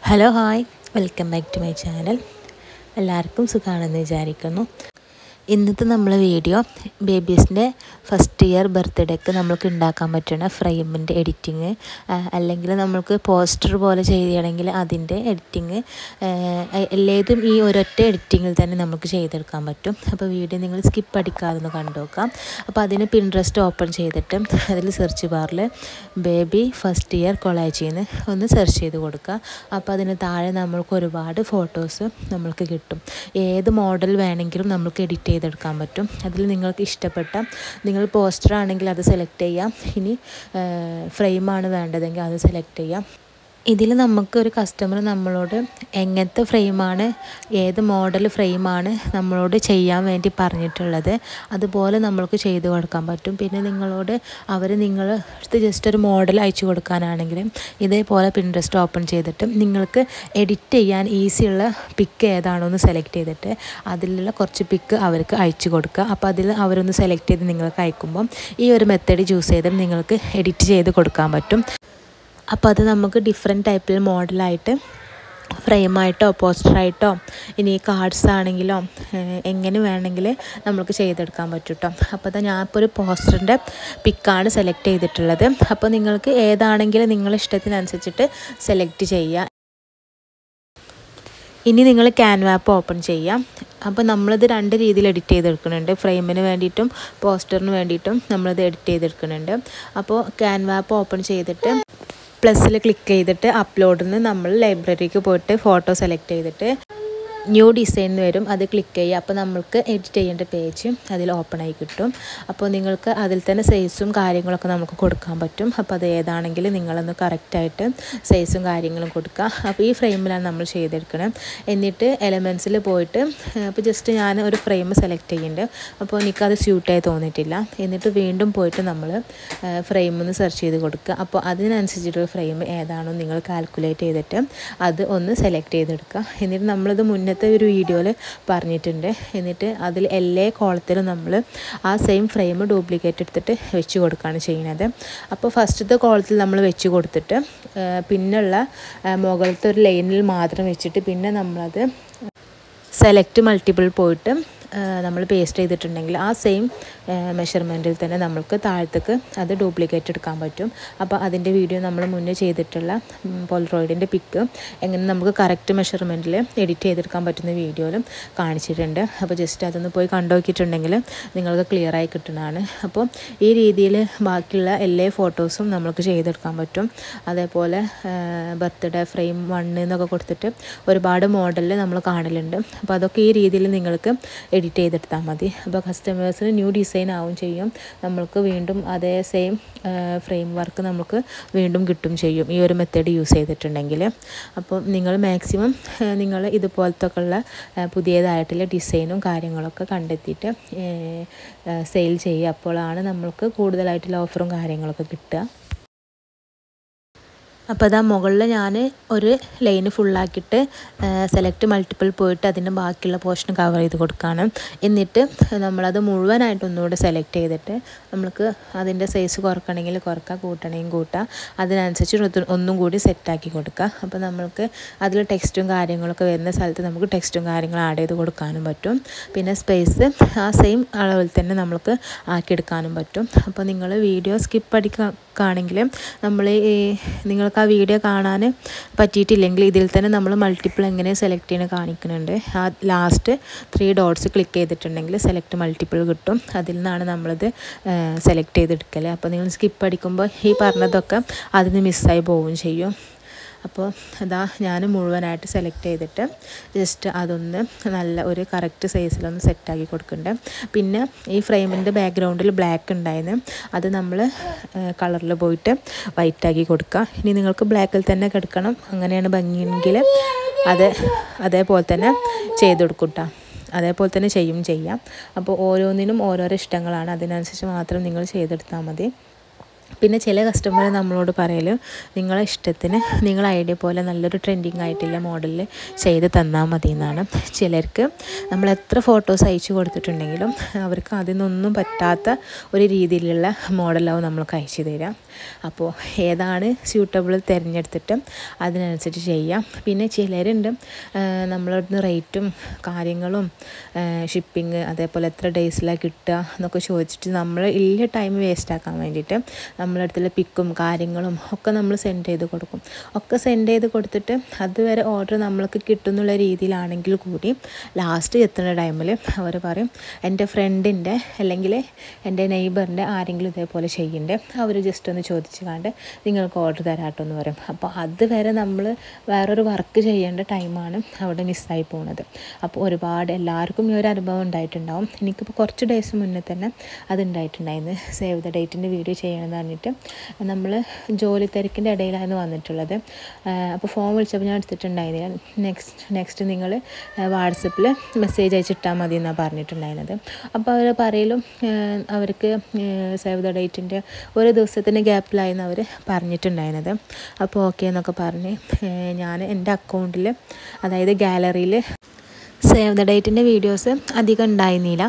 hello hi welcome back to my channel എല്ലാവർക്കും സുഖമാണെന്ന് വിചാരിക്കുന്നു ഇന്നത്തെ നമ്മളെ വീഡിയോ ബേബീസിൻ്റെ ഫസ്റ്റ് ഇയർ ബർത്ത്ഡേക്ക് നമ്മൾക്ക് ഉണ്ടാക്കാൻ പറ്റുന്ന ഫ്രെയിമിൻ്റെ എഡിറ്റിങ് അല്ലെങ്കിൽ നമ്മൾക്ക് പോസ്റ്റർ പോലെ ചെയ്യണമെങ്കിൽ അതിൻ്റെ എഡിറ്റിങ് എല്ലാതും ഈ ഒരൊറ്റ എഡിറ്റിങ്ങിൽ തന്നെ നമുക്ക് ചെയ്തെടുക്കാൻ പറ്റും അപ്പോൾ വീഡിയോ നിങ്ങൾ സ്കിപ്പ് അടിക്കാതെ ഒന്ന് കണ്ടു നോക്കാം അപ്പോൾ അതിന് പിൻട്രസ്റ്റ് ഓപ്പൺ ചെയ്തിട്ട് അതിൽ സെർച്ച് ബാറിൽ ബേബി ഫസ്റ്റ് ഇയർ കൊളാജിന്ന് ഒന്ന് സെർച്ച് ചെയ്ത് കൊടുക്കുക അപ്പോൾ അതിന് താഴെ നമ്മൾക്ക് ഒരുപാട് ഫോട്ടോസ് നമ്മൾക്ക് കിട്ടും ഏത് മോഡൽ വേണമെങ്കിലും നമുക്ക് എഡിറ്റ് ചെയ്തെടുക്കാൻ പറ്റും അതിൽ നിങ്ങൾക്ക് ഇഷ്ടപ്പെട്ട നിങ്ങൾ പോസ്റ്റർ ആണെങ്കിൽ അത് സെലക്ട് ചെയ്യാം ഇനി ഫ്രെയിമാണ് വേണ്ടതെങ്കിൽ അത് സെലക്ട് ചെയ്യാം ഇതിൽ നമുക്ക് ഒരു കസ്റ്റമർ നമ്മളോട് എങ്ങനത്തെ ഫ്രെയിമാണ് ഏത് മോഡൽ ഫ്രെയിമാണ് നമ്മളോട് ചെയ്യാൻ വേണ്ടി പറഞ്ഞിട്ടുള്ളത് അതുപോലെ നമ്മൾക്ക് ചെയ്തു കൊടുക്കാൻ പറ്റും പിന്നെ നിങ്ങളോട് അവർ നിങ്ങൾ അടുത്ത് ജസ്റ്റ് ഒരു മോഡൽ അയച്ചു കൊടുക്കാനാണെങ്കിലും ഇതേപോലെ പിൻട്രസ്റ്റ് ഓപ്പൺ ചെയ്തിട്ട് നിങ്ങൾക്ക് എഡിറ്റ് ചെയ്യാൻ ഈസിയുള്ള പിക്ക് ഏതാണോ എന്ന് സെലക്ട് ചെയ്തിട്ട് അതിലുള്ള കുറച്ച് പിക്ക് അവർക്ക് അയച്ചു കൊടുക്കുക അപ്പോൾ അതിൽ അവരൊന്ന് സെലക്ട് ചെയ്ത് നിങ്ങൾക്ക് അയക്കുമ്പം ഈ ഒരു മെത്തേഡ് ചൂസ് ചെയ്ത് നിങ്ങൾക്ക് എഡിറ്റ് ചെയ്ത് കൊടുക്കാൻ പറ്റും അപ്പോൾ അത് നമുക്ക് ഡിഫറെൻറ്റ് ടൈപ്പിൽ മോഡലായിട്ട് ഫ്രെയിമായിട്ടോ പോസ്റ്ററായിട്ടോ ഇനി കാർഡ്സ് ആണെങ്കിലോ എങ്ങനെ വേണമെങ്കിൽ നമുക്ക് ചെയ്തെടുക്കാൻ പറ്റും കേട്ടോ അപ്പോൾ അത് ഞാനിപ്പോൾ ഒരു പോസ്റ്ററിൻ്റെ പിക്കാണ് സെലക്ട് ചെയ്തിട്ടുള്ളത് അപ്പോൾ നിങ്ങൾക്ക് ഏതാണെങ്കിലും നിങ്ങളുടെ ഇഷ്ടത്തിനനുസരിച്ചിട്ട് സെലക്ട് ചെയ്യുക ഇനി നിങ്ങൾ ക്യാൻവാപ്പ് ഓപ്പൺ ചെയ്യാം അപ്പോൾ നമ്മളിത് രണ്ട് രീതിയിൽ എഡിറ്റ് ചെയ്തെടുക്കുന്നുണ്ട് ഫ്രെയിമിന് വേണ്ടിയിട്ടും പോസ്റ്ററിന് വേണ്ടിയിട്ടും നമ്മളിത് എഡിറ്റ് ചെയ്തെടുക്കുന്നുണ്ട് അപ്പോൾ ക്യാൻവാപ്പ് ഓപ്പൺ ചെയ്തിട്ട് പ്ലസ്സിൽ ക്ലിക്ക് ചെയ്തിട്ട് അപ്ലോഡിന് നമ്മൾ ലൈബ്രറിക്ക് പോയിട്ട് ഫോട്ടോ സെലക്ട് ചെയ്തിട്ട് ന്യൂ ഡിസൈൻ വരും അത് ക്ലിക്ക് ചെയ്യുക അപ്പോൾ നമ്മൾക്ക് എഡിറ്റ് ചെയ്യേണ്ട പേജ് അതിൽ ഓപ്പൺ ആയി കിട്ടും അപ്പോൾ നിങ്ങൾക്ക് അതിൽ തന്നെ സൈസും കാര്യങ്ങളൊക്കെ നമുക്ക് കൊടുക്കാൻ പറ്റും അപ്പോൾ അത് ഏതാണെങ്കിലും നിങ്ങളൊന്ന് കറക്റ്റായിട്ട് സൈസും കാര്യങ്ങളും കൊടുക്കുക അപ്പോൾ ഈ ഫ്രെയിമിലാണ് നമ്മൾ ചെയ്തെടുക്കണം എന്നിട്ട് എലമെൻസിൽ പോയിട്ട് അപ്പോൾ ജസ്റ്റ് ഞാൻ ഒരു ഫ്രെയിം സെലക്ട് ചെയ്യുന്നുണ്ട് അപ്പോൾ എനിക്കത് സ്യൂട്ടായി തോന്നിയിട്ടില്ല എന്നിട്ട് വീണ്ടും പോയിട്ട് നമ്മൾ ഫ്രെയിമിൽ നിന്ന് സെർച്ച് ചെയ്ത് കൊടുക്കുക അപ്പോൾ അതിനനുസരിച്ചിട്ടുള്ള ഫ്രെയിം ഏതാണോ നിങ്ങൾ കാൽക്കുലേറ്റ് ചെയ്തിട്ട് അത് ഒന്ന് സെലക്ട് ചെയ്തെടുക്കുക എന്നിട്ട് നമ്മളിത് മുന്നേ മുന്നത്തെ ഒരു വീഡിയോയിൽ പറഞ്ഞിട്ടുണ്ട് എന്നിട്ട് അതിൽ എല്ലാ കോളത്തിലും നമ്മൾ ആ സെയിം ഫ്രെയിം ഡ്യൂപ്ലിക്കേറ്റ് എടുത്തിട്ട് വെച്ച് കൊടുക്കുകയാണ് ചെയ്യുന്നത് അപ്പോൾ ഫസ്റ്റത്തെ കോളത്തിൽ നമ്മൾ വെച്ച് കൊടുത്തിട്ട് പിന്നുള്ള മുകളിലത്തെ ഒരു ലൈനിൽ മാത്രം വെച്ചിട്ട് പിന്നെ നമ്മളത് സെലക്ട് മൾട്ടിപ്പിൾ പോയിട്ട് നമ്മൾ പേസ്റ്റ് ചെയ്തിട്ടുണ്ടെങ്കിൽ ആ സെയിം മെഷർമെൻറ്റിൽ തന്നെ നമുക്ക് താഴത്തേക്ക് അത് ഡ്യൂപ്ലിക്കേറ്റ് എടുക്കാൻ പറ്റും അപ്പോൾ അതിൻ്റെ വീഡിയോ നമ്മൾ മുന്നേ ചെയ്തിട്ടുള്ള പോൾട്രോയിഡിൻ്റെ പിക്ക് എങ്ങനെ നമുക്ക് കറക്റ്റ് മെഷർമെൻറ്റിൽ എഡിറ്റ് ചെയ്തെടുക്കാൻ പറ്റുന്ന വീഡിയോയിലും കാണിച്ചിട്ടുണ്ട് അപ്പോൾ ജസ്റ്റ് അതൊന്ന് പോയി കണ്ടുനോക്കിയിട്ടുണ്ടെങ്കിൽ നിങ്ങൾക്ക് ക്ലിയർ ആയി കിട്ടുന്നതാണ് അപ്പോൾ ഈ രീതിയിൽ ബാക്കിയുള്ള എല്ലാ ഫോട്ടോസും നമുക്ക് ചെയ്തെടുക്കാൻ പറ്റും അതേപോലെ ബർത്ത്ഡേ ഫ്രെയിം വണ്ണ് എന്നൊക്കെ കൊടുത്തിട്ട് ഒരുപാട് മോഡലിൽ നമ്മൾ കാണലുണ്ട് അപ്പോൾ അതൊക്കെ ഈ രീതിയിൽ നിങ്ങൾക്ക് എഡിറ്റ് ചെയ്തെടുത്താൽ മതി അപ്പോൾ കസ്റ്റമേഴ്സിന് ന്യൂ ഡിസൈൻ ആവും ചെയ്യും നമ്മൾക്ക് വീണ്ടും അതേ സെയിം ഫ്രെയിം വർക്ക് നമുക്ക് വീണ്ടും കിട്ടും ചെയ്യും ഈ ഒരു മെത്തേഡ് യൂസ് ചെയ്തിട്ടുണ്ടെങ്കിൽ അപ്പോൾ നിങ്ങൾ മാക്സിമം നിങ്ങൾ ഇതുപോലത്തെ ഉള്ള പുതിയതായിട്ടുള്ള ഡിസൈനും കാര്യങ്ങളൊക്കെ കണ്ടെത്തിയിട്ട് സെയിൽ ചെയ്യുക അപ്പോഴാണ് നമ്മൾക്ക് കൂടുതലായിട്ടുള്ള ഓഫറും കാര്യങ്ങളൊക്കെ കിട്ടുക അപ്പോൾ അതാ മുകളിൽ ഞാൻ ഒരു ലൈന് ഫുള്ളാക്കിയിട്ട് സെലക്ട് മൾട്ടിപ്പിൾ പോയിട്ട് അതിൻ്റെ ബാക്കിയുള്ള പോർഷൻ കവർ ചെയ്ത് കൊടുക്കുകയാണ് എന്നിട്ട് നമ്മളത് മുഴുവനായിട്ട് ഒന്നുകൂടെ സെലക്ട് ചെയ്തിട്ട് നമുക്ക് അതിൻ്റെ സൈസ് കുറക്കണമെങ്കിൽ കുറക്കുക കൂട്ടണമെങ്കിൽ കൂട്ടുക അതിനനുസരിച്ച് ഒന്നും കൂടി സെറ്റാക്കി കൊടുക്കുക അപ്പോൾ നമ്മൾക്ക് അതിൽ ടെക്സ്റ്റും കാര്യങ്ങളൊക്കെ വരുന്ന സ്ഥലത്ത് നമുക്ക് ടെക്സ്റ്റും കാര്യങ്ങളും ആഡ് ചെയ്ത് കൊടുക്കാനും പറ്റും പിന്നെ സ്പേസ് ആ സെയിം അളവിൽ തന്നെ നമുക്ക് ആക്കിയെടുക്കാനും പറ്റും അപ്പോൾ നിങ്ങൾ വീഡിയോ സ്കിപ്പ് അടിക്കുകയാണെങ്കിൽ നമ്മൾ ഈ നിങ്ങൾക്ക് ആ വീഡിയോ കാണാൻ പറ്റിയിട്ടില്ലെങ്കിൽ ഇതിൽ തന്നെ നമ്മൾ മൾട്ടിപ്പിൾ എങ്ങനെ സെലക്ട് ചെയ്യണ കാണിക്കുന്നുണ്ട് ആ ലാസ്റ്റ് ത്രീ ഡോട്ട്സ് ക്ലിക്ക് ചെയ്തിട്ടുണ്ടെങ്കിൽ സെലക്ട് മൾട്ടിപ്പിൾ കിട്ടും അതിൽ നിന്നാണ് നമ്മളിത് സെലക്ട് ചെയ്തെടുക്കൽ അപ്പോൾ നിങ്ങൾ സ്കിപ്പ് അടിക്കുമ്പോൾ ഈ പറഞ്ഞതൊക്കെ അതിന് മിസ്സായി പോവുകയും ചെയ്യും അപ്പോൾ അതാ ഞാൻ മുഴുവനായിട്ട് സെലക്ട് ചെയ്തിട്ട് ജസ്റ്റ് അതൊന്ന് നല്ല ഒരു കറക്റ്റ് സൈസിലൊന്ന് സെറ്റാക്കി കൊടുക്കുന്നുണ്ട് പിന്നെ ഈ ഫ്രെയിമിൻ്റെ ബാക്ക്ഗ്രൗണ്ടിൽ ബ്ലാക്ക് ഉണ്ടായിരുന്നു അത് നമ്മൾ കളറിൽ പോയിട്ട് വൈറ്റാക്കി കൊടുക്കുക ഇനി നിങ്ങൾക്ക് ബ്ലാക്കിൽ തന്നെ കിടക്കണം അങ്ങനെയാണ് ഭംഗിയെങ്കിൽ അത് അതേപോലെ തന്നെ ചെയ്ത് കൊടുക്കും കേട്ടോ അതേപോലെ തന്നെ ചെയ്യും ചെയ്യാം അപ്പോൾ ഓരോന്നിനും ഓരോരോ ഇഷ്ടങ്ങളാണ് അതിനനുസരിച്ച് മാത്രം നിങ്ങൾ ചെയ്തെടുത്താൽ മതി പിന്നെ ചില കസ്റ്റമർ നമ്മളോട് പറയൽ നിങ്ങളെ ഇഷ്ടത്തിന് നിങ്ങളെ ഐഡിയ പോലെ നല്ലൊരു ട്രെൻഡിങ് ആയിട്ടുള്ള മോഡലിൽ ചെയ്ത് തന്നാൽ മതി എന്നാണ് ചിലർക്ക് നമ്മൾ എത്ര ഫോട്ടോസ് അയച്ചു കൊടുത്തിട്ടുണ്ടെങ്കിലും അവർക്ക് അതിനൊന്നും പറ്റാത്ത ഒരു രീതിയിലുള്ള മോഡലാവും നമ്മൾക്ക് അയച്ചു തരാം അപ്പോൾ ഏതാണ് സ്യൂട്ടബിൾ തിരഞ്ഞെടുത്തിട്ട് അതിനനുസരിച്ച് ചെയ്യാം പിന്നെ ചിലരുണ്ട് നമ്മളടുന്ന് റേറ്റും കാര്യങ്ങളും ഷിപ്പിംഗ് അതേപോലെ എത്ര ഡേയ്സിലാണ് കിട്ടുക എന്നൊക്കെ ചോദിച്ചിട്ട് നമ്മൾ ഇല്ല ടൈം വേസ്റ്റ് ആക്കാൻ വേണ്ടിയിട്ട് നമ്മളെ അടുത്തുള്ള പിക്കും കാര്യങ്ങളും ഒക്കെ നമ്മൾ സെൻഡ് ചെയ്ത് കൊടുക്കും ഒക്കെ സെൻഡ് ചെയ്ത് കൊടുത്തിട്ട് അതുവരെ ഓർഡർ നമ്മൾക്ക് കിട്ടുന്നുള്ള രീതിയിലാണെങ്കിൽ കൂടി ലാസ്റ്റ് എത്തുന്ന ടൈമിൽ അവർ പറയും എൻ്റെ ഫ്രണ്ടിൻ്റെ അല്ലെങ്കിൽ എൻ്റെ നെയ്ബറിൻ്റെ ആരെങ്കിലും ഇതേപോലെ ചെയ്യണ്ടേ അവർ ജസ്റ്റ് ഒന്ന് ചോദിച്ചു കണ്ട് നിങ്ങൾക്ക് ഓർഡർ തരാട്ടോ എന്ന് പറയും അപ്പോൾ അതുവരെ നമ്മൾ വേറൊരു വർക്ക് ചെയ്യേണ്ട ടൈമാണ് അവിടെ മിസ്സായി പോകുന്നത് അപ്പോൾ ഒരുപാട് എല്ലാവർക്കും ഈ ഒരു അനുഭവം ഉണ്ടായിട്ടുണ്ടാവും എനിക്കിപ്പോൾ കുറച്ച് ഡേയ്സ് മുന്നേ തന്നെ അതുണ്ടായിട്ടുണ്ടായിരുന്നു സേവ് ദ ഡേറ്റിൻ്റെ വീഡിയോ ചെയ്യണമെന്ന് പറഞ്ഞിട്ട് നമ്മൾ ജോലി തിരക്കിൻ്റെ ഇടയിലായിരുന്നു വന്നിട്ടുള്ളത് അപ്പോൾ ഫോൺ വിളിച്ചപ്പോൾ ഞാൻ എടുത്തിട്ടുണ്ടായിരുന്നില്ല നെക്സ്റ്റ് നെക്സ്റ്റ് നിങ്ങൾ വാട്സപ്പിൽ മെസ്സേജ് അയച്ചിട്ടാൽ മതി എന്നാണ് പറഞ്ഞിട്ടുണ്ടായിരുന്നത് അപ്പോൾ അവർ പറയലും അവർക്ക് സേവ് ദ ഡേറ്റിൻ്റെ ഒരു ദിവസത്തിൻ്റെ ഗ്യാപ്പിലായിരുന്നു അവർ പറഞ്ഞിട്ടുണ്ടായിരുന്നത് അപ്പോൾ ഓക്കെ എന്നൊക്കെ പറഞ്ഞ് ഞാൻ എൻ്റെ അക്കൗണ്ടിൽ അതായത് ഗാലറിയിൽ സേവ് ദ ഡേറ്റിൻ്റെ വീഡിയോസ് അധികം ഉണ്ടായിരുന്നില്ല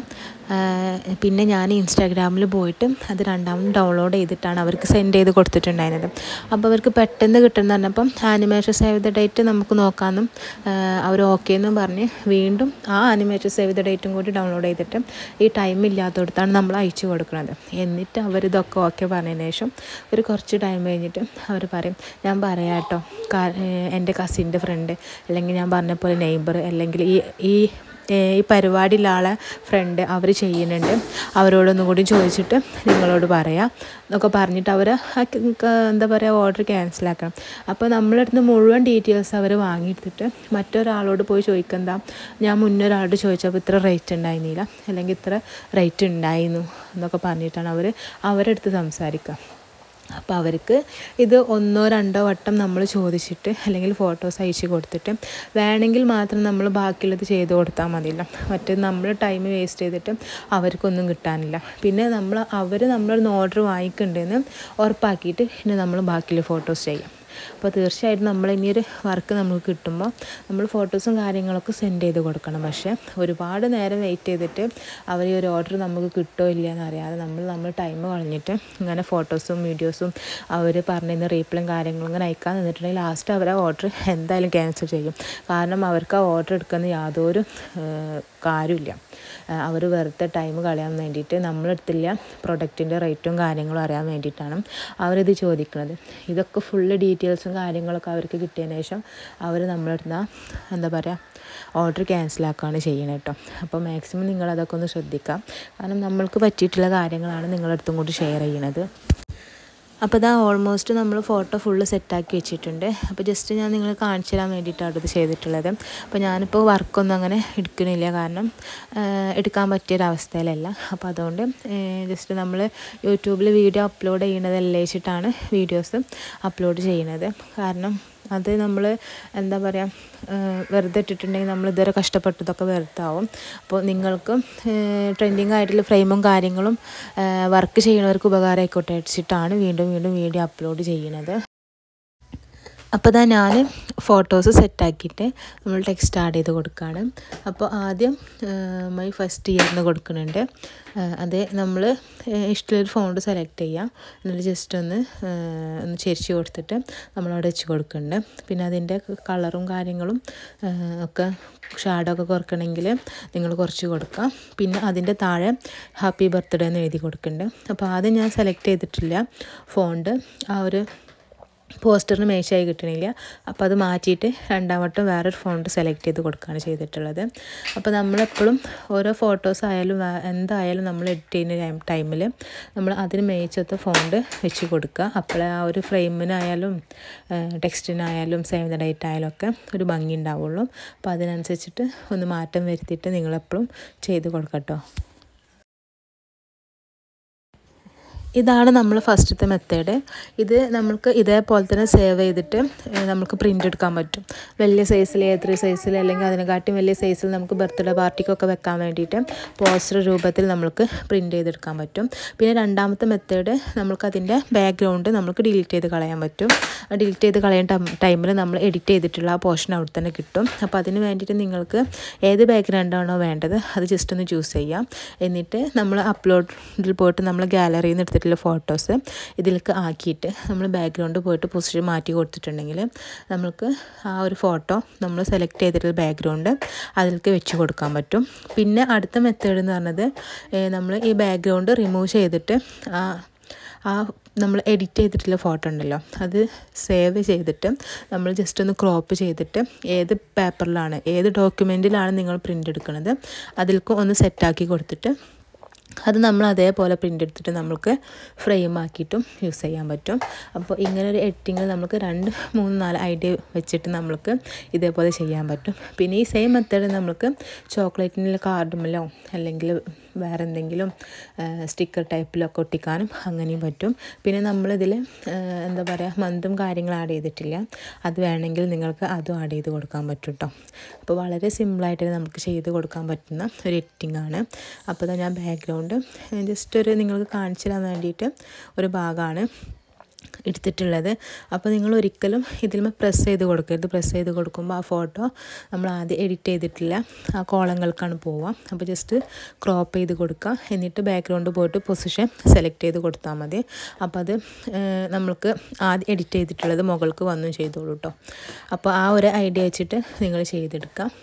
പിന്നെ ഞാൻ ഇൻസ്റ്റാഗ്രാമിൽ പോയിട്ട് അത് രണ്ടാമത് ഡൗൺലോഡ് ചെയ്തിട്ടാണ് അവർക്ക് സെൻഡ് ചെയ്ത് കൊടുത്തിട്ടുണ്ടായിരുന്നത് അപ്പോൾ അവർക്ക് പെട്ടെന്ന് കിട്ടുന്ന പറഞ്ഞപ്പം ആനിമേഷൻ സേവ് ദ ഡേറ്റ് നമുക്ക് നോക്കാമെന്നും അവർ ഓക്കെ എന്നും പറഞ്ഞ് വീണ്ടും ആ ആനിമേഷൻ സേവ് ദ ഡേറ്റും കൂടി ഡൗൺലോഡ് ചെയ്തിട്ട് ഈ ടൈം ഇല്ലാത്തടത്താണ് നമ്മൾ അയച്ചു കൊടുക്കുന്നത് എന്നിട്ട് അവരിതൊക്കെ ഓക്കെ പറഞ്ഞതിന് ശേഷം ഒരു കുറച്ച് ടൈം കഴിഞ്ഞിട്ട് അവർ പറയും ഞാൻ പറയാം കേട്ടോ എൻ്റെ കസിൻ്റെ ഫ്രണ്ട് അല്ലെങ്കിൽ ഞാൻ പറഞ്ഞ പോലെ നെയ്ബർ അല്ലെങ്കിൽ ഈ ഈ ഈ പരിപാടിയിലുള്ള ആളെ ഫ്രണ്ട് അവർ ചെയ്യുന്നുണ്ട് അവരോടൊന്നും കൂടി ചോദിച്ചിട്ട് നിങ്ങളോട് പറയാം എന്നൊക്കെ പറഞ്ഞിട്ട് അവർ എന്താ പറയുക ഓർഡർ ക്യാൻസലാക്കണം അപ്പോൾ നമ്മളടുത്ത് മുഴുവൻ ഡീറ്റെയിൽസ് അവർ വാങ്ങിയെടുത്തിട്ട് മറ്റൊരാളോട് പോയി ചോദിക്കെന്താ ഞാൻ മുന്നേ ഒരാളോട് ചോദിച്ചപ്പോൾ ഇത്ര റേറ്റ് ഉണ്ടായിരുന്നില്ല അല്ലെങ്കിൽ ഇത്ര റേറ്റ് ഉണ്ടായിരുന്നു എന്നൊക്കെ പറഞ്ഞിട്ടാണ് അവർ അവരുടെ അടുത്ത് സംസാരിക്കുക അപ്പോൾ അവർക്ക് ഇത് ഒന്നോ രണ്ടോ വട്ടം നമ്മൾ ചോദിച്ചിട്ട് അല്ലെങ്കിൽ ഫോട്ടോസ് അയച്ച് കൊടുത്തിട്ട് വേണമെങ്കിൽ മാത്രം നമ്മൾ ബാക്കിയുള്ളത് ചെയ്ത് കൊടുത്താൽ മതിയല്ലോ മറ്റേ നമ്മൾ ടൈം വേസ്റ്റ് ചെയ്തിട്ട് അവർക്കൊന്നും കിട്ടാനില്ല പിന്നെ നമ്മൾ അവർ നമ്മളൊന്ന് ഓർഡർ വാങ്ങിക്കുന്നുണ്ടെന്ന് ഉറപ്പാക്കിയിട്ട് പിന്നെ നമ്മൾ ബാക്കിയുള്ള ഫോട്ടോസ് ചെയ്യാം അപ്പോൾ തീർച്ചയായിട്ടും നമ്മൾ ഇനി ഒരു വർക്ക് നമുക്ക് കിട്ടുമ്പോൾ നമ്മൾ ഫോട്ടോസും കാര്യങ്ങളൊക്കെ സെൻഡ് ചെയ്ത് കൊടുക്കണം പക്ഷേ ഒരുപാട് നേരം വെയിറ്റ് ചെയ്തിട്ട് അവർ ഈ ഒരു ഓർഡർ നമുക്ക് കിട്ടുമോ ഇല്ല എന്നറിയാതെ നമ്മൾ നമ്മൾ ടൈം കളഞ്ഞിട്ട് ഇങ്ങനെ ഫോട്ടോസും വീഡിയോസും അവർ പറഞ്ഞിരുന്ന റീപ്ലും കാര്യങ്ങളും ഇങ്ങനെ അയക്കാൻ നിന്നിട്ടുണ്ടെങ്കിൽ ലാസ്റ്റ് അവർ ആ ഓർഡർ എന്തായാലും ക്യാൻസൽ ചെയ്യും കാരണം അവർക്ക് ആ ഓർഡർ എടുക്കുന്ന യാതൊരു കാര്യമില്ല അവർ വെറുതെ ടൈം കളയാൻ വേണ്ടിയിട്ട് നമ്മളെടുത്തില്ല പ്രൊഡക്റ്റിൻ്റെ റേറ്റും കാര്യങ്ങളും അറിയാൻ വേണ്ടിയിട്ടാണ് അവരിത് ചോദിക്കുന്നത് ഇതൊക്കെ ഫുള്ള് ഡീറ്റെയിൽസും കാര്യങ്ങളൊക്കെ അവർക്ക് കിട്ടിയതിന് ശേഷം അവർ നമ്മളെടുത്ത എന്താ പറയുക ഓർഡർ ക്യാൻസലാക്കുകയാണ് ചെയ്യണത് കേട്ടോ അപ്പോൾ മാക്സിമം നിങ്ങളതൊക്കെ ഒന്ന് ശ്രദ്ധിക്കാം കാരണം നമ്മൾക്ക് പറ്റിയിട്ടുള്ള കാര്യങ്ങളാണ് നിങ്ങളടുത്തും കൂടി ഷെയർ ചെയ്യണത് അപ്പോൾ ഇതാ ഓൾമോസ്റ്റ് നമ്മൾ ഫോട്ടോ ഫുള്ള് സെറ്റാക്കി വെച്ചിട്ടുണ്ട് അപ്പോൾ ജസ്റ്റ് ഞാൻ നിങ്ങൾ കാണിച്ചു തരാൻ വേണ്ടിയിട്ടാണ് ഇത് ചെയ്തിട്ടുള്ളത് അപ്പോൾ ഞാനിപ്പോൾ വർക്കൊന്നും അങ്ങനെ എടുക്കണില്ല കാരണം എടുക്കാൻ പറ്റിയൊരവസ്ഥയിലല്ല അപ്പോൾ അതുകൊണ്ട് ജസ്റ്റ് നമ്മൾ യൂട്യൂബിൽ വീഡിയോ അപ്ലോഡ് ചെയ്യണതല്ലേ വെച്ചിട്ടാണ് വീഡിയോസ് അപ്ലോഡ് ചെയ്യണത് കാരണം അത് നമ്മൾ എന്താ പറയുക വെറുതെ ഇട്ടിട്ടുണ്ടെങ്കിൽ നമ്മൾ ഇതുവരെ കഷ്ടപ്പെട്ടതൊക്കെ വെറുതെ ആവും അപ്പോൾ നിങ്ങൾക്കും ട്രെൻഡിങ് ആയിട്ടുള്ള ഫ്രെയിമും കാര്യങ്ങളും വർക്ക് ചെയ്യുന്നവർക്ക് ഉപകാരമായിക്കോട്ടെ വെച്ചിട്ടാണ് വീണ്ടും വീണ്ടും വീഡിയോ അപ്ലോഡ് ചെയ്യുന്നത് അപ്പോൾ ഇതാ ഞാൻ ഫോട്ടോസ് സെറ്റാക്കിയിട്ട് നമ്മൾ ടെക്സ്റ്റ് ആഡ് ചെയ്ത് കൊടുക്കുകയാണ് അപ്പോൾ ആദ്യം മൈ ഫസ്റ്റ് ഇയർ എന്ന് കൊടുക്കുന്നുണ്ട് അത് നമ്മൾ ഇഷ്ടമുള്ളൊരു ഫോണ്ട് സെലക്ട് ചെയ്യുക എന്നിട്ട് ജസ്റ്റ് ഒന്ന് ഒന്ന് ചെരിച്ച് കൊടുത്തിട്ട് നമ്മളവിടെ വെച്ച് കൊടുക്കുന്നുണ്ട് പിന്നെ അതിൻ്റെ കളറും കാര്യങ്ങളും ഒക്കെ ഷാഡോ ഒക്കെ കുറക്കണമെങ്കിൽ നിങ്ങൾ കുറച്ച് കൊടുക്കുക പിന്നെ അതിൻ്റെ താഴെ ഹാപ്പി ബർത്ത്ഡേ എന്ന് എഴുതി കൊടുക്കുന്നുണ്ട് അപ്പോൾ ആദ്യം ഞാൻ സെലക്ട് ചെയ്തിട്ടില്ല ഫോണ്ട് ആ ഒരു പോസ്റ്ററിന് മേശയായി കിട്ടണില്ല അപ്പോൾ അത് മാറ്റിയിട്ട് രണ്ടാം വട്ടം വേറൊരു ഫോണ്ട് സെലക്ട് ചെയ്ത് കൊടുക്കുകയാണ് ചെയ്തിട്ടുള്ളത് അപ്പോൾ നമ്മളെപ്പോഴും ഓരോ ഫോട്ടോസ് ആയാലും എന്തായാലും നമ്മൾ എഡിറ്റ് ചെയ്യുന്ന ടൈമിൽ നമ്മൾ അതിന് മേച്ചത്തെ ഫോണ്ട് വെച്ച് കൊടുക്കുക അപ്പോൾ ആ ഒരു ഫ്രെയിമിനായാലും ടെക്സ്റ്റിനായാലും സേവ് ദ ഡേറ്റ് ആയാലും ഒക്കെ ഒരു ഭംഗി ഉണ്ടാവുള്ളൂ അപ്പോൾ അതിനനുസരിച്ചിട്ട് ഒന്ന് മാറ്റം വരുത്തിയിട്ട് നിങ്ങളെപ്പോഴും ചെയ്ത് കൊടുക്കട്ടോ ഇതാണ് നമ്മൾ ഫസ്റ്റത്തെ മെത്തേഡ് ഇത് നമുക്ക് ഇതേപോലെ തന്നെ സേവ് ചെയ്തിട്ട് ഏഹ്, നമുക്ക് പ്രിൻ്റ് എടുക്കാൻ പറ്റും വലിയ സൈസിൽ എ ത്രീ സൈസിൽ അല്ലെങ്കിൽ അതിനെക്കാട്ടും വലിയ സൈസിൽ നമുക്ക് ബർത്ത്ഡേ പാർട്ടിക്കൊക്കെ വെക്കാൻ വേണ്ടിയിട്ട് പോസ്റ്റർ രൂപത്തിൽ നമുക്ക് പ്രിൻ്റ് ചെയ്തെടുക്കാൻ പറ്റും പിന്നെ രണ്ടാമത്തെ മെത്തേഡ് നമുക്ക് അതിൻ്റെ ബാക്ക്ഗ്രൗണ്ട് നമുക്ക് ഡിലീറ്റ് ചെയ്ത് കളയാൻ പറ്റും ഡിലീറ്റ് ചെയ്ത് കളയുന്ന ടൈമിൽ നമ്മൾ എഡിറ്റ് ചെയ്തിട്ടുള്ള ആ പോർഷൻ അവിടെ തന്നെ കിട്ടും അപ്പോൾ അതിന് വേണ്ടിയിട്ട് നിങ്ങൾക്ക് ഏത് ബാക്ക്ഗ്രൗണ്ടാണോ വേണ്ടത് അത് ജസ്റ്റ് ഒന്ന് ചൂസ് ചെയ്യാം എന്നിട്ട് നമ്മൾ അപ്ലോഡിൽ പോയിട്ട് നമ്മൾ ഗാലറിയിൽ നിന്ന് എടുത്തിട്ടുള്ള ഫോട്ടോസ് ഇതിലേക്ക് ആക്കിയിട്ട് നമ്മൾ ബാക്ക്ഗ്രൗണ്ട് പോയിട്ട് പൊസിഷൻ മാറ്റി കൊടുത്തിട്ടുണ്ടെങ്കിൽ നമുക്ക് ആ ഒരു ഫോട്ടോ നമ്മൾ സെലക്ട് ചെയ്തിട്ടുള്ള ബാക്ക്ഗ്രൗണ്ട് അതിലേക്ക് വെച്ച് കൊടുക്കാൻ പറ്റും പിന്നെ അടുത്ത മെത്തേഡ് എന്ന് പറഞ്ഞത് നമ്മൾ ഈ ബാക്ക്ഗ്രൗണ്ട് റിമൂവ് ചെയ്തിട്ട് ആ ആ നമ്മൾ എഡിറ്റ് ചെയ്തിട്ടുള്ള ഫോട്ടോ ഉണ്ടല്ലോ അത് സേവ് ചെയ്തിട്ട് നമ്മൾ ജസ്റ്റ് ഒന്ന് ക്രോപ്പ് ചെയ്തിട്ട് ഏത് പേപ്പറിലാണ് ഏത് ഡോക്യുമെൻറ്റിലാണ് നിങ്ങൾ പ്രിൻ്റ് എടുക്കുന്നത് അതിലേക്ക് ഒന്ന് സെറ്റാക്കി കൊടുത്തിട്ട് അത് നമ്മൾ അതേപോലെ പ്രിൻ്റ് എടുത്തിട്ട് നമുക്ക് ഫ്രെയിം ആക്കിയിട്ടും യൂസ് ചെയ്യാൻ പറ്റും അപ്പോൾ ഇങ്ങനെ ഒരു എഡിറ്റിങ്ങിൽ നമുക്ക് രണ്ട് മൂന്ന് നാല് ഐഡിയ വെച്ചിട്ട് നമുക്ക് ഇതേപോലെ ചെയ്യാൻ പറ്റും പിന്നെ ഈ സെയിം മെത്തേഡ് നമുക്ക് ചോക്ലേറ്റിൻ്റെ കാർഡുമല്ലോ അല്ലെങ്കിൽ വേറെ എന്തെങ്കിലും സ്റ്റിക്കർ ടൈപ്പിലൊക്കെ ഒട്ടിക്കാനും അങ്ങനെയും പറ്റും പിന്നെ നമ്മളിതിൽ എന്താ പറയുക മന്തും കാര്യങ്ങൾ ആഡ് ചെയ്തിട്ടില്ല അത് വേണമെങ്കിൽ നിങ്ങൾക്ക് അതും ആഡ് ചെയ്ത് കൊടുക്കാൻ പറ്റും കേട്ടോ അപ്പോൾ വളരെ സിമ്പിളായിട്ട് നമുക്ക് ചെയ്ത് കൊടുക്കാൻ പറ്റുന്ന ഒരു എഡിറ്റിംഗ് ആണ് അപ്പോൾ ഇതാ ഞാൻ ബാക്ക്ഗ്രൗണ്ട് ജസ്റ്റ് ഒരു നിങ്ങൾക്ക് കാണിച്ചു തരാൻ വേണ്ടിയിട്ട് ഒരു ഭാഗമാണ് എടുത്തിട്ടുള്ളത് അപ്പോൾ നിങ്ങൾ ഒരിക്കലും ഇതിൽ പ്രസ് ചെയ്ത് കൊടുക്കരുത് പ്രസ് ചെയ്ത് കൊടുക്കുമ്പോൾ ആ ഫോട്ടോ നമ്മൾ ആദ്യം എഡിറ്റ് ചെയ്തിട്ടില്ല ആ കോളങ്ങൾക്കാണ് പോവുക അപ്പോൾ ജസ്റ്റ് ക്രോപ്പ് ചെയ്ത് കൊടുക്കുക എന്നിട്ട് ബാക്ക്ഗ്രൗണ്ട് പോയിട്ട് പൊസിഷൻ സെലക്ട് ചെയ്ത് കൊടുത്താൽ മതി അപ്പോൾ അത് ഏഹ്, നമ്മൾക്ക് ആദ്യം എഡിറ്റ് ചെയ്തിട്ടുള്ളത് മുകൾക്ക് വന്നു ചെയ്തോളൂ കേട്ടോ അപ്പോൾ ആ ഒരു ഐഡിയ വെച്ചിട്ട് നിങ്ങൾ ചെയ്തെടുക്കാം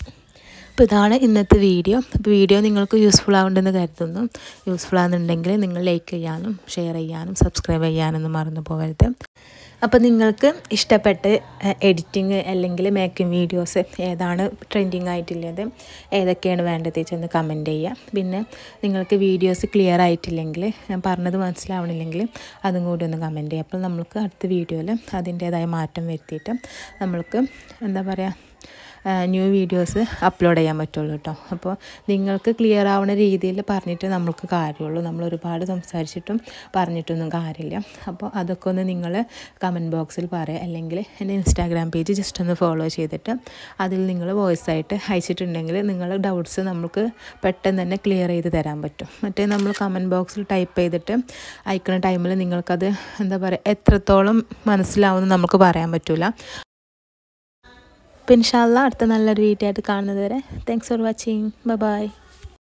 അപ്പോൾ ഇതാണ് ഇന്നത്തെ വീഡിയോ അപ്പോൾ വീഡിയോ നിങ്ങൾക്ക് യൂസ്ഫുൾ ആവുന്നുണ്ടെന്ന് കരുതുന്നു യൂസ്ഫുൾ ആകുന്നുണ്ടെങ്കിൽ നിങ്ങൾ ലൈക്ക് ചെയ്യാനും ഷെയർ ചെയ്യാനും സബ്സ്ക്രൈബ് ചെയ്യാനൊന്നും മറന്നു പോകരുത് അപ്പോൾ നിങ്ങൾക്ക് ഇഷ്ടപ്പെട്ട് എഡിറ്റിങ് അല്ലെങ്കിൽ മേക്കിംഗ് വീഡിയോസ് ഏതാണ് ട്രെൻഡിങ് ആയിട്ടുള്ളത് ഏതൊക്കെയാണ് വേണ്ടത് ചെന്ന് കമൻറ്റ് ചെയ്യുക പിന്നെ നിങ്ങൾക്ക് വീഡിയോസ് ക്ലിയർ ആയിട്ടില്ലെങ്കിൽ ഞാൻ പറഞ്ഞത് മനസ്സിലാവണില്ലെങ്കിൽ അതും കൂടി ഒന്ന് കമൻറ്റ് ചെയ്യുക അപ്പോൾ നമുക്ക് അടുത്ത വീഡിയോയിൽ അതിൻ്റേതായ മാറ്റം വരുത്തിയിട്ട് നമ്മൾക്ക് എന്താ പറയുക ന്യൂ വീഡിയോസ് അപ്ലോഡ് ചെയ്യാൻ പറ്റുള്ളൂ കേട്ടോ അപ്പോൾ നിങ്ങൾക്ക് ക്ലിയർ ആവുന്ന രീതിയിൽ പറഞ്ഞിട്ട് നമുക്ക് കാര്യമുള്ളൂ നമ്മൾ ഒരുപാട് സംസാരിച്ചിട്ടും പറഞ്ഞിട്ടൊന്നും കാര്യമില്ല അപ്പോൾ അതൊക്കെ ഒന്ന് നിങ്ങൾ കമൻറ്റ് ബോക്സിൽ പറയുക അല്ലെങ്കിൽ എൻ്റെ ഇൻസ്റ്റാഗ്രാം പേജ് ജസ്റ്റ് ഒന്ന് ഫോളോ ചെയ്തിട്ട് അതിൽ നിങ്ങൾ വോയിസ് ആയിട്ട് അയച്ചിട്ടുണ്ടെങ്കിൽ നിങ്ങളുടെ ഡൗട്ട്സ് നമുക്ക് പെട്ടെന്ന് തന്നെ ക്ലിയർ ചെയ്ത് തരാൻ പറ്റും മറ്റേ നമ്മൾ കമൻറ്റ് ബോക്സിൽ ടൈപ്പ് ചെയ്തിട്ട് അയക്കുന്ന ടൈമിൽ നിങ്ങൾക്കത് എന്താ പറയുക എത്രത്തോളം മനസ്സിലാവുമെന്ന് നമുക്ക് പറയാൻ പറ്റില്ല അപ്പോൾ ഇൻഷാല്ല അടുത്ത നല്ലൊരു വീഡിയോ ആയിട്ട് കാണുന്നത് വരെ thanks for watching bye by